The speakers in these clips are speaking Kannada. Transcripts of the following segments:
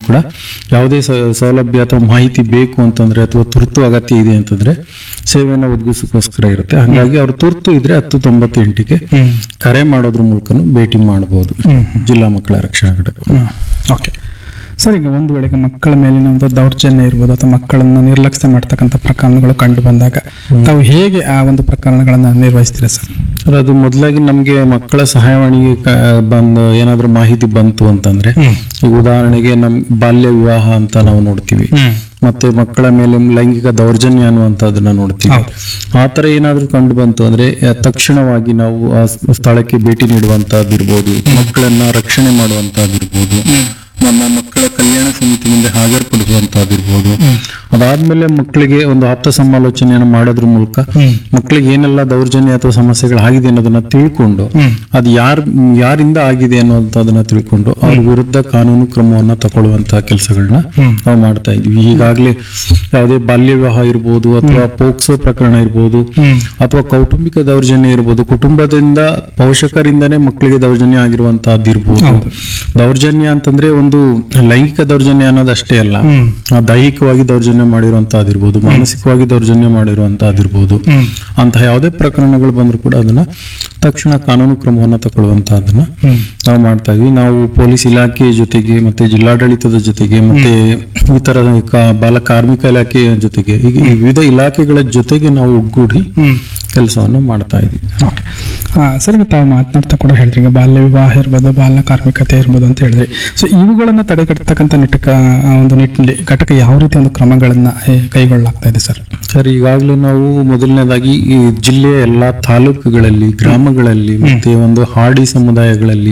ಕೂಡ ಯಾವುದೇ ಸ- ಸೌಲಭ್ಯ ಅಥವಾ ಮಾಹಿತಿ ಬೇಕು ಅಂತಂದ್ರೆ ಅಥವಾ ತುರ್ತು ಅಗತ್ಯ ಇದೆ ಅಂತಂದ್ರೆ ಸೇವೆಯನ್ನು ಒದಗಿಸೋಕ್ಕೋಸ್ಕರ ಇರುತ್ತೆ ಹಾಗಾಗಿ ಅವ್ರು ತುರ್ತು ಇದ್ರೆ ಹತ್ತು ತೊಂಬತ್ತೆಂಟಿಗೆ ಕರೆ ಮಾಡೋದ್ರ ಮೂಲಕನೂ ಭೇಟಿ ಮಾಡಬಹುದು ಜಿಲ್ಲಾ ಮಕ್ಕಳ ರಕ್ಷಣಾ ಘಟಕ ಓಕೆ ಸರ್ ಈಗ ಒಂದು ವೇಳೆಗೆ ಮಕ್ಕಳ ಮೇಲಿನ ಒಂದು ದೌರ್ಜನ್ಯ ಇರ್ಬೋದು ಅಥವಾ ಮಕ್ಕಳನ್ನು ನಿರ್ಲಕ್ಷ್ಯ ಮಾಡ್ತಕ್ಕಂಥ ಪ್ರಕರಣಗಳು ಕಂಡು ಬಂದಾಗ ತಾವು ಹೇಗೆ ಆ ಒಂದು ಪ್ರಕರಣಗಳನ್ನು ನಿರ್ವಹಿಸ್ತೀರಾ ಸರ್ ಸರ್, ಅದು ಮೊದಲಾಗಿ ನಮಗೆ ಮಕ್ಕಳ ಸಹಾಯವಾಣಿಗೆ ಕ- ಬಂದು ಏನಾದ್ರೂ ಮಾಹಿತಿ ಬಂತು ಅಂತಂದ್ರೆ ಈಗ ಉದಾಹರಣೆಗೆ ನಮ್ ಬಾಲ್ಯ ವಿವಾಹ ಅಂತ ನಾವು ನೋಡ್ತೀವಿ ಮತ್ತೆ ಮಕ್ಕಳ ಮೇಲೆ ಲೈಂಗಿಕ ದೌರ್ಜನ್ಯ ಅನ್ನುವಂಥದ್ದನ್ನ ನೋಡ್ತೀವಿ ಆ ತರ ಏನಾದ್ರೂ ಕಂಡು ಬಂತು ಅಂದ್ರೆ ಆ, ತಕ್ಷಣವಾಗಿ ನಾವು ಆ ಸ್- ಸ್ಥಳಕ್ಕೆ ಭೇಟಿ ನೀಡುವಂತಹದ್ದಿರ್ಬೋದು ಮಕ್ಕಳನ್ನ ರಕ್ಷಣೆ ಮಾಡುವಂತಹದ್ದಿರ್ಬೋದು ನಮ್ಮ ಮಕ್ಕಳ ಕಲ್ಯಾಣ ಸಮಿತಿ ಮುಂದೆ ಹಾಜರುಪಡಿಸುವಂತಹದ್ದಿರ್ಬೋದು ಅದಾದ್ಮೇಲೆ ಮಕ್ಕಳಿಗೆ ಒಂದು ಆಪ್ತ ಸಮಾಲೋಚನೆಯನ್ನು ಮಾಡೋದ್ರ ಮೂಲಕ ಮಕ್ಕಳಿಗೆ ಏನೆಲ್ಲ ದೌರ್ಜನ್ಯ ಅಥವಾ ಸಮಸ್ಯೆಗಳಾಗಿದೆ ಅನ್ನೋದನ್ನ ತಿಳ್ಕೊಂಡು ಅದು ಯಾರ್ ಯಾರಿಂದ ಆಗಿದೆ ಅನ್ನುವಂಥದ್ದನ್ನ ತಿಳ್ಕೊಂಡು ಅವ್ರ ವಿರುದ್ಧ ಕಾನೂನು ಕ್ರಮವನ್ನ ತಗೊಳ್ಳುವಂತಹ ಕೆಲಸಗಳನ್ನ ನಾವು ಮಾಡ್ತಾ ಇದ್ವಿ ಈಗಾಗಲೇ ಯಾವುದೇ ಬಾಲ್ಯ ವಿವಾಹ ಇರ್ಬೋದು ಅಥವಾ ಪೋಕ್ಸೋ ಪ್ರಕರಣ ಇರ್ಬೋದು ಅಥವಾ ಕೌಟುಂಬಿಕ ದೌರ್ಜನ್ಯ ಇರ್ಬೋದು ಕುಟುಂಬದಿಂದ ಪೋಷಕರಿಂದನೇ ಮಕ್ಕಳಿಗೆ ದೌರ್ಜನ್ಯ ಆಗಿರುವಂತಹದ್ದು ಇರ್ಬೋದು ದೌರ್ಜನ್ಯ ಅಂತಂದ್ರೆ ಒಂದು ಲೈಂಗಿಕ ದೌರ್ಜನ್ಯ ಅನ್ನೋದಷ್ಟೇ ಅಲ್ಲ ಆ ದೈಹಿಕವಾಗಿ ದೌರ್ಜನ್ಯ ಮಾಡಿರುವಂತಹದಿರ್ಬೋದು ಮಾನಸಿಕವಾಗಿ ದೌರ್ಜನ್ಯ ಮಾಡಿರುವಂತಹದಿರ್ಬೋದು ಅಂತಹ ಯಾವುದೇ ಪ್ರಕರಣಗಳು ಬಂದ್ರು ಕೂಡ ಅದನ್ನ ತಕ್ಷಣ ಕಾನೂನು ಕ್ರಮವನ್ನ ತಗೊಳ್ಳುವಂತಹದನ್ನ ನಾವು ಮಾಡ್ತಾ ಇದ್ವಿ ನಾವು ಪೊಲೀಸ್ ಇಲಾಖೆಯ ಜೊತೆಗೆ ಮತ್ತೆ ಜಿಲ್ಲಾಡಳಿತದ ಜೊತೆಗೆ ಮತ್ತೆ ಇತರ ಕ- ಬಾಲ ಕಾರ್ಮಿಕ ಇಲಾಖೆಯ ಜೊತೆಗೆ ಹೀಗೆ ಈ ವಿವಿಧ ಇಲಾಖೆಗಳ ಜೊತೆಗೆ ನಾವು ಒಗ್ಗೂಡಿ ಕೆಲಸವನ್ನು ಮಾಡ್ತಾ ಇದ್ವಿ ಓಕೆ ಸರ್ ಈಗ ತಾವು ಮಾತನಾಡ್ತಾ ಕೂಡ ಹೇಳಿದ್ರಿ ಈಗ ಬಾಲ್ಯ ವಿವಾಹ ಇರ್ಬೋದು ಬಾಲ ಕಾರ್ಮಿಕತೆ ಇರ್ಬೋದು ಅಂತ ಹೇಳಿದ್ರಿ ಸೊ ಇವುಗಳನ್ನು ತಡೆಗಟ್ಟತಕ್ಕಂಥ ನಿಟ್ಟಕ ಆ ಒಂದು ನಿಟ್ಟಿನಲ್ಲಿ ಘಟಕ ಯಾವ ರೀತಿ ಒಂದು ಕ್ರಮಗಳನ್ನ ಏ, ಕೈಗೊಳ್ಳಲಾಗ್ತಾ ಇದೆ ಸರ್ ಸರ್ ಈಗಾಗಲೇ ನಾವು ಮೊದಲನೇದಾಗಿ ಈ ಜಿಲ್ಲೆಯ ಎಲ್ಲಾ ತಾಲೂಕುಗಳಲ್ಲಿ ಗ್ರಾಮಗಳಲ್ಲಿ ಮತ್ತೆ ಒಂದು ಹಾಡಿ ಸಮುದಾಯಗಳಲ್ಲಿ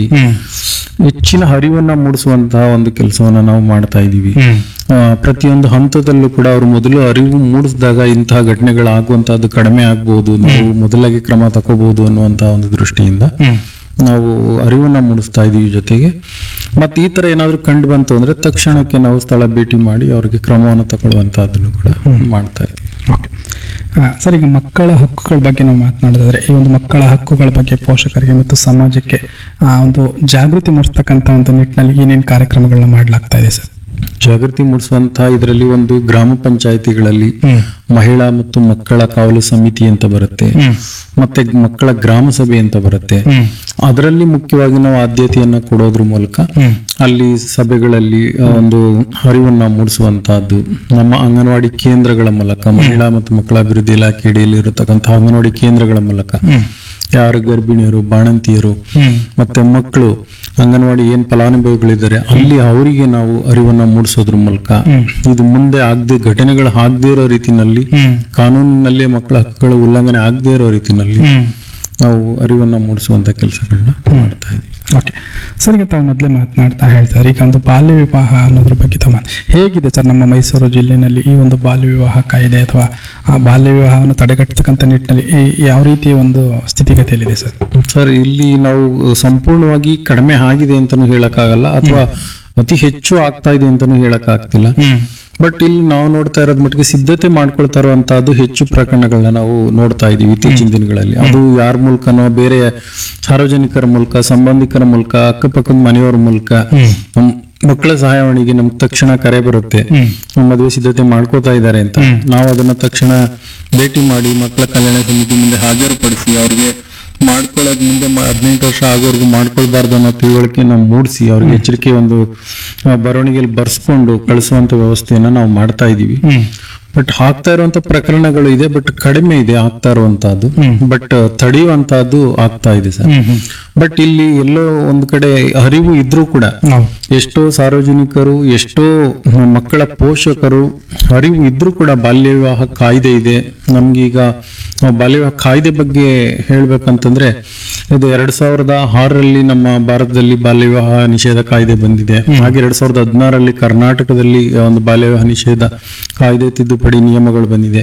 ಹೆಚ್ಚಿನ ಅರಿವನ್ನ ಮೂಡಿಸುವಂತಹ ಒಂದು ಕೆಲಸವನ್ನ ನಾವು ಮಾಡ್ತಾ ಇದ್ದೀವಿ ಆ, ಪ್ರತಿಯೊಂದು ಹಂತದಲ್ಲೂ ಕೂಡ ಅವರು ಮೊದಲು ಅರಿವು ಮೂಡಿಸಿದಾಗ ಇಂತಹ ಘಟನೆಗಳಾಗುವಂತಹದ್ದು ಕಡಿಮೆ ಆಗ್ಬಹುದು ನಾವು ಮೊದಲಾಗಿ ಕ್ರಮ ತಗೋಬಹುದು ಅನ್ನುವಂತಹ ಒಂದು ದೃಷ್ಟಿಯಿಂದ ನಾವು ಅರಿವನ್ನ ಮೂಡಿಸ್ತಾ ಇದೀವಿ ಜೊತೆಗೆ ಮತ್ತೆ ಈ ತರ ಏನಾದ್ರು ಕಂಡು ಬಂತು ಅಂದ್ರೆ ತಕ್ಷಣಕ್ಕೆ ನಾವು ಸ್ಥಳ ಭೇಟಿ ಮಾಡಿ ಅವರಿಗೆ ಕ್ರಮವನ್ನು ತಗೊಳ್ಳುವಂತಹದ್ದನ್ನು ಕೂಡ ಮಾಡ್ತಾ ಇದ್ದೀವಿ ಓಕೆ ಸರ್ ಈಗ ಮಕ್ಕಳ ಹಕ್ಕುಗಳ ಬಗ್ಗೆ ನಾವು ಮಾತನಾಡೋದಾದ್ರೆ ಈ ಒಂದು ಮಕ್ಕಳ ಹಕ್ಕುಗಳ ಬಗ್ಗೆ ಪೋಷಕರಿಗೆ ಮತ್ತು ಸಮಾಜಕ್ಕೆ ಆ ಒಂದು ಜಾಗೃತಿ ಮೂಡಿಸ್ತಕ್ಕಂಥ ಒಂದು ನಿಟ್ಟಿನಲ್ಲಿ ಏನೇನು ಕಾರ್ಯಕ್ರಮಗಳನ್ನ ಮಾಡಲಾಗ್ತಾ ಇದೆ ಸರ್ ಜಾಗೃತಿ ಮೂಡಿಸುವಂತಹ ಇದರಲ್ಲಿ ಒಂದು ಗ್ರಾಮ ಪಂಚಾಯತಿಗಳಲ್ಲಿ ಮಹಿಳಾ ಮತ್ತು ಮಕ್ಕಳ ಕಾವಲು ಸಮಿತಿ ಅಂತ ಬರುತ್ತೆ ಮತ್ತೆ ಮಕ್ಕಳ ಗ್ರಾಮ ಸಭೆ ಅಂತ ಬರುತ್ತೆ ಅದರಲ್ಲಿ ಮುಖ್ಯವಾಗಿ ನಾವು ಆದ್ಯತೆಯನ್ನ ಕೊಡೋದ್ರ ಮೂಲಕ ಅಲ್ಲಿ ಸಭೆಗಳಲ್ಲಿ ಆ, ಒಂದು ಅರಿವನ್ನ ಮೂಡಿಸುವಂತಹದ್ದು ನಮ್ಮ ಅಂಗನವಾಡಿ ಕೇಂದ್ರಗಳ ಮೂಲಕ ಮಹಿಳಾ ಮತ್ತು ಮಕ್ಕಳ ಅಭಿವೃದ್ಧಿ ಇಲಾಖೆ ಅಡಿಯಲ್ಲಿ ಇರತಕ್ಕಂತಹ ಅಂಗನವಾಡಿ ಕೇಂದ್ರಗಳ ಮೂಲಕ ಯಾರು ಗರ್ಭಿಣಿಯರು ಬಾಣಂತಿಯರು ಮತ್ತೆ ಮಕ್ಕಳು ಅಂಗನವಾಡಿ ಏನ್ ಫಲಾನುಭವಿಗಳಿದ್ದಾರೆ ಅಲ್ಲಿ ಅವರಿಗೆ ನಾವು ಅರಿವನ್ನ ಮೂಡಿಸೋದ್ರ ಮೂಲಕ ಇದು ಮುಂದೆ ಆಗದೆ ಘಟನೆಗಳು ಆಗದೇ ಇರೋ ರೀತಿನಲ್ಲಿ ಕಾನೂನಿನಲ್ಲಿ ಮಕ್ಕಳ ಹಕ್ಕುಗಳ ಉಲ್ಲಂಘನೆ ಆಗದೇ ಇರೋ ರೀತಿನಲ್ಲಿ ನಾವು ಅರಿವನ್ನ ಮೂಡಿಸುವಂತ ಕೆಲಸಗಳನ್ನ ಮಾಡ್ತಾ ಇದ್ದೀವಿ ಓಕೆ ಸರ್ ಈಗ ತಾವು ಮೊದಲೇ ಮಾತನಾಡ್ತಾ ಹೇಳ್ತಾರೆ ಈಗ ಒಂದು ಬಾಲ್ಯ ವಿವಾಹ ಅನ್ನೋದ್ರ ಬಗ್ಗೆ ತಾವು ಮಾತ್- ಹೇಗಿದೆ ಸರ್ ನಮ್ಮ ಮೈಸೂರು ಜಿಲ್ಲೆನಲ್ಲಿ ಈ ಒಂದು ಬಾಲ್ಯ ವಿವಾಹ ಕಾಯ್ದೆ ಅಥವಾ ಆ ಬಾಲ್ಯ ವಿವಾಹವನ್ನು ತಡೆಗಟ್ಟತಕ್ಕಂಥ ನಿಟ್ಟಿನಲ್ಲಿ ಈ- ಯಾವ ರೀತಿಯ ಒಂದು ಸ್ಥಿತಿಗತಿಯಲ್ಲಿದೆ ಸರ್ ಸರ್ ಇಲ್ಲಿ ನಾವು ಸಂಪೂರ್ಣವಾಗಿ ಕಡಿಮೆ ಆಗಿದೆ ಅಂತಾನು ಹೇಳಕ್ಕಾಗಲ್ಲ ಅಥವಾ ಅತಿ ಹೆಚ್ಚು ಆಗ್ತಾ ಇದೆ ಅಂತಾನು ಹೇಳಕ್ ಆಗ್ತಿಲ್ಲ ಬಟ್ ಇಲ್ಲಿ ನಾವು ನೋಡ್ತಾ ಇರೋದ್ ಮಟ್ಟಿಗೆ ಸಿದ್ಧತೆ ಮಾಡ್ಕೊಳ್ತಾ ಇರುವಂತಹದ್ದು ಹೆಚ್ಚು ಪ್ರಕರಣಗಳನ್ನ ನಾವು ನೋಡ್ತಾ ಇದೀವಿ ಇತ್ತೀಚಿನ ದಿನಗಳಲ್ಲಿ ಅದು ಯಾರ ಮೂಲಕನೋ ಬೇರೆ ಸಾರ್ವಜನಿಕರ ಮೂಲಕ ಸಂಬಂಧಿಕರ ಮೂಲಕ ಅಕ್ಕಪಕ್ಕದ ಮನೆಯವರ ಮೂಲಕ ನಮ್ ಮಕ್ಕಳ ಸಹಾಯವಾಣಿಗೆ ನಮ್ಗೆ ತಕ್ಷಣ ಕರೆ ಬರುತ್ತೆ ಮದುವೆ ಸಿದ್ಧತೆ ಮಾಡ್ಕೋತಾ ಇದ್ದಾರೆ ಅಂತ ನಾವು ಅದನ್ನ ತಕ್ಷಣ ಭೇಟಿ ಮಾಡಿ ಮಕ್ಕಳ ಕಲ್ಯಾಣ ಸಮಿತಿ ಮುಂದೆ ಹಾಜರುಪಡಿಸಿ ಅವ್ರಿಗೆ ಮಾಡ್ಕೊಳ್ಳೋದ್ ಮುಂದೆ ಮ- ಹದಿನೆಂಟು ವರ್ಷ ಆಗೋರ್ಗು ಮಾಡ್ಕೊಳ್ಬಾರ್ದು ಅನ್ನೋ ತಿಳುವಳಿಕೆ ನಾವು ಮೂಡಿಸಿ ಅವ್ರಿಗೆ ಎಚ್ಚರಿಕೆ ಒಂದು ಆ, ಬರವಣಿಗೆಯಲ್ಲಿ ಬರ್ಸ್ಕೊಂಡು ಕಳಿಸುವಂತ ವ್ಯವಸ್ಥೆಯನ್ನ ನಾವು ಮಾಡ್ತಾ ಇದೀವಿ ಬಟ್ ಆಗ್ತಾ ಇರುವಂತ ಪ್ರಕರಣಗಳು ಇದೆ ಬಟ್ ಕಡಿಮೆ ಇದೆ ಆಗ್ತಾ ಇರುವಂತಹದ್ದು ಬಟ್ ತಡೆಯುವಂತಹದ್ದು ಆಗ್ತಾ ಇದೆ ಸರ್ ಬಟ್ ಇಲ್ಲಿ ಎಲ್ಲೋ ಒಂದ್ ಕಡೆ ಅರಿವು ಇದ್ರೂ ಕೂಡ ಎಷ್ಟೋ ಸಾರ್ವಜನಿಕರು ಎಷ್ಟೋ ಮಕ್ಕಳ ಪೋಷಕರು ಅರಿವು ಇದ್ರೂ ಕೂಡ ಬಾಲ್ಯ ವಿವಾಹ ಕಾಯ್ದೆ ಇದೆ ನಮ್ಗೀಗ ಆ ಬಾಲ್ಯ ವಿವಾಹ ಕಾಯ್ದೆ ಬಗ್ಗೆ ಹೇಳ್ಬೇಕಂತಂದ್ರೆ ಇದು ಎರಡ್ ಸಾವಿರದ ಆರರಲ್ಲಿ ನಮ್ಮ ಭಾರತದಲ್ಲಿ ಬಾಲ್ಯ ವಿವಾಹ ನಿಷೇಧ ಕಾಯ್ದೆ ಬಂದಿದೆ ಹಾಗೆ ಎರಡ್ ಸಾವಿರದ ಹದಿನಾರರಲ್ಲಿ ಕರ್ನಾಟಕದಲ್ಲಿ ಒಂದು ಬಾಲ್ಯ ವಿವಾಹ ನಿಷೇಧ ಕಾಯ್ದೆ ತಿದ್ದುಪಡಿ ನಿಯಮಗಳು ಬಂದಿದೆ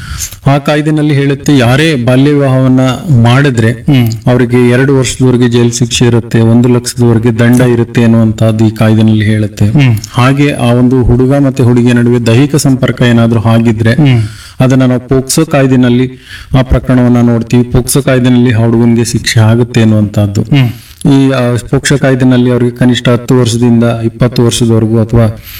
ಆ ಕಾಯ್ದೆನಲ್ಲಿ ಹೇಳುತ್ತೆ ಯಾರೇ ಬಾಲ್ಯ ವಿವಾಹವನ್ನ ಮಾಡಿದ್ರೆ ಅವರಿಗೆ ಎರಡು ವರ್ಷದವರೆಗೆ ಜೈಲು ಶಿಕ್ಷೆ ಇರುತ್ತೆ ಒಂದು ಲಕ್ಷದವರೆಗೆ ದಂಡ ಇರುತ್ತೆ ಅನ್ನುವಂತಹದ್ದು ಈ ಕಾಯ್ದೆನಲ್ಲಿ ಹೇಳುತ್ತೆ ಹಾಗೆ ಆ ಒಂದು ಹುಡುಗ ಮತ್ತೆ ಹುಡುಗಿಯ ನಡುವೆ ದೈಹಿಕ ಸಂಪರ್ಕ ಏನಾದ್ರೂ ಆಗಿದ್ರೆ ಅದನ್ನ ನಾವು ಪೋಕ್ಸೋ ಕಾಯ್ದೆನಲ್ಲಿ ಆ ಪ್ರಕರಣವನ್ನ ನೋಡ್ತೀವಿ ಪೋಕ್ಸೋ ಕಾಯ್ದೆನಲ್ಲಿ ಆ ಹುಡುಗನಿಗೆ ಶಿಕ್ಷೆ ಆಗುತ್ತೆ ಅನ್ನುವಂತಹದ್ದು ಈ ಆ, ಪೋಕ್ಸೋ ಕಾಯ್ದೆನಲ್ಲಿ ಅವರಿಗೆ ಕನಿಷ್ಠ ಹತ್ತು ವರ್ಷದಿಂದ ಇಪ್ಪತ್ತು ವರ್ಷದವರೆಗೂ ಅಥವಾ